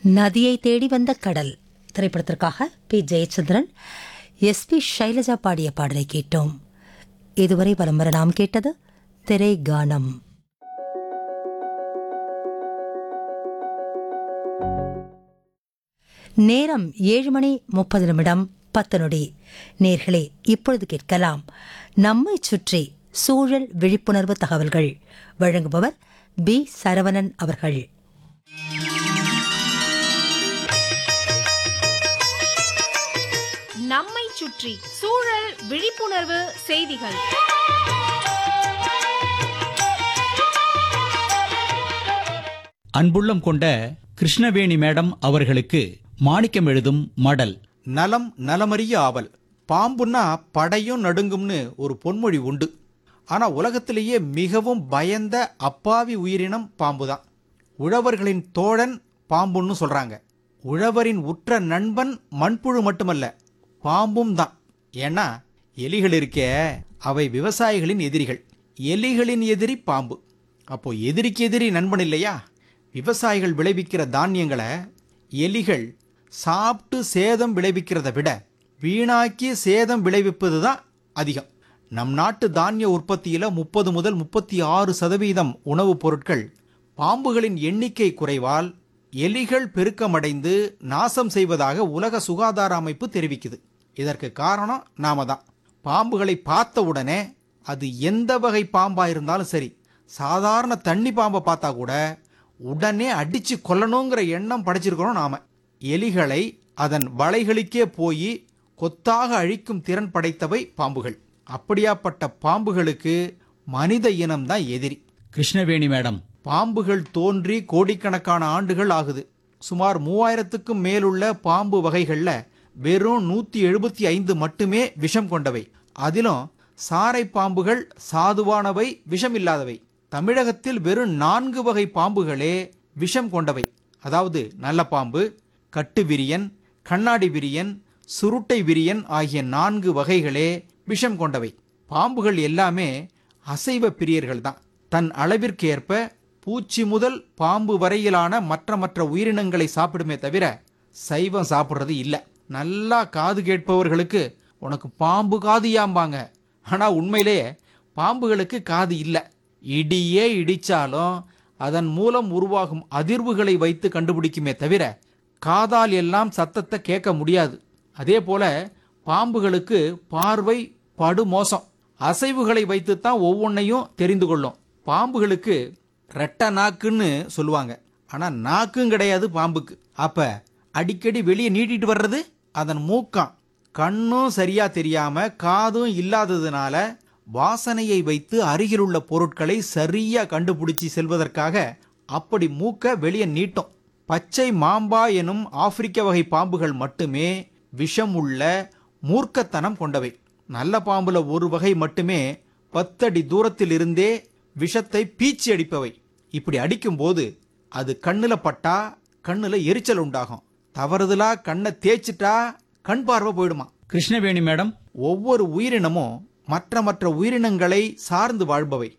நதியை தேடி வந்த கடல் திரைப்படத்திற்காக P Jayachandran S P Shailaja பாடிய பாடலை கேட்டோம் இதுவரை வலம் வர நாம் கேட்டது திரை கானம் நேரம் ஏழு மணி முப்பது நிமிடம் பத்து நொடி நேர்களே இப்பொழுது கேட்கலாம் நம்மை சுற்றி சூழல் விழிப்புணர்வு தகவல்கள் வழங்குபவர் பி சரவணன் அவர்கள் நம்மை சுற்றி சூழல் விழிப்புணர்வு செய்திகள் அன்புள்ளம் கொண்ட கிருஷ்ணவேணி மேடம் அவர்களுக்கு மாணிக்கம் எழுதும் மடல் நலம் நலமறிய ஆவல் பாம்புன்னா படையும் நடுங்கும்னு ஒரு பொன்மொழி உண்டு ஆனா உலகத்திலேயே மிகவும் பயந்த அப்பாவி உயிரினம் பாம்பு தான் உழவர்களின் தோழன் பாம்புன்னு சொல்றாங்க உழவரின் உற்ற நண்பன் மண்புழு மட்டுமல்ல பாம்பும் தான் ஏன்னா எலிகள் இருக்கே அவை விவசாயிகளின் எதிரிகள் எலிகளின் எதிரி பாம்பு அப்போ எதிரிக்கு எதிரி நண்பன் இல்லையா விவசாயிகள் விளைவிக்கிற தானியங்களை எலிகள் சாப்பிட்டு சேதம் விளைவிக்கிறத விட வீணாக்கி சேதம் விளைவிப்பது தான் அதிகம் நம் நாட்டு தானிய உற்பத்தியில முப்பது முதல் முப்பத்தி ஆறு சதவீதம் உணவுப் பொருட்கள் பாம்புகளின் எண்ணிக்கை குறைவால் எலிகள் பெருக்கமடைந்து நாசம் செய்வதாக உலக சுகாதார அமைப்பு தெரிவிக்குது இதற்கு காரணம் நாம தான் பாம்புகளை பார்த்த உடனே அது எந்த வகை பாம்பா இருந்தாலும் சரி சாதாரண தண்ணி பாம்பை பார்த்தா கூட உடனே அடிச்சு கொல்லணுங்கிற எண்ணம் படைச்சிருக்கிறோம் நாம எலிகளை அதன் வலைகளுக்கே போய் கொத்தாக அழிக்கும் திறன் படைத்தவை பாம்புகள் அப்படியாப்பட்ட பாம்புகளுக்கு மனித இனம்தான் எதிரி கிருஷ்ணவேணி மேடம் பாம்புகள் தோன்றி கோடிக்கணக்கான ஆண்டுகள் ஆகுது சுமார் மூவாயிரத்துக்கும் மேலுள்ள பாம்பு வகைகள்ல வெறும் நூத்தி எழுபத்தி ஐந்து மட்டுமே விஷம் கொண்டவை அதிலும் சாரை பாம்புகள் சாதுவானவை விஷம் இல்லாதவை தமிழகத்தில் வெறும் நான்கு வகை பாம்புகளே விஷம் கொண்டவை அதாவது நல்ல பாம்பு கட்டு விரியன் கண்ணாடி விரியன் சுருட்டை விரியன் ஆகிய நான்கு வகைகளே விஷம் கொண்டவை பாம்புகள் எல்லாமே அசைவ பிரியர்கள் தான் தன் அளவிற்கு ஏற்ப பூச்சி முதல் பாம்பு வரையிலான மற்ற மற்ற உயிரினங்களை சாப்பிடுமே தவிர சைவம் சாப்பிட்றது இல்லை நல்லா காது கேட்பவர்களுக்கு உனக்கு பாம்பு காது ஏம்பாங்க ஆனா உண்மையிலேயே பாம்புகளுக்கு காது இல்லை இடியே இடிச்சாலும் அதன் மூலம் உருவாகும் அதிர்வுகளை வைத்து கண்டுபிடிக்குமே தவிர காதால் எல்லாம் சத்தத்தை கேட்க முடியாது அதே போல பாம்புகளுக்கு பார்வை படு மோசம் அசைவுகளை வைத்துத்தான் ஒவ்வொன்றையும் தெரிந்து கொள்ளும் பாம்புகளுக்கு ரெட்ட நாக்குன்னு சொல்லுவாங்க ஆனா நாக்கும் கிடையாது பாம்புக்கு அப்ப அடிக்கடி வெளியே நீட்டிட்டு வர்றது அதன் மூக்கம் கண்ணும் சரியா தெரியாம காதும் இல்லாததுனால வாசனையை வைத்து அருகிலுள்ள பொருட்களை சரியா கண்டுபிடிச்சி செல்வதற்காக அப்படி மூக்க வெளியே நீட்டும் பச்சை மாம்பா எனும் ஆப்பிரிக்க வகை பாம்புகள் மட்டுமே விஷம் உள்ள மூர்க்கத்தனம் கொண்டவை நல்ல பாம்புல ஒரு வகை மட்டுமே பத்தடி தூரத்தில் இருந்தே விஷத்தை பீச்சி அடிப்பவை இப்படி அடிக்கும்போது அது கண்ணுல பட்டா கண்ணுல எரிச்சல் உண்டாகும் தவறுதலா கண்ணை தேய்ச்சிட்டா கண் பார்வை போயிடுமா கிருஷ்ணவேணி மேடம் ஒவ்வொரு உயிரினமும் மற்ற மற்ற உயிரினங்களை சார்ந்து வாழ்பவை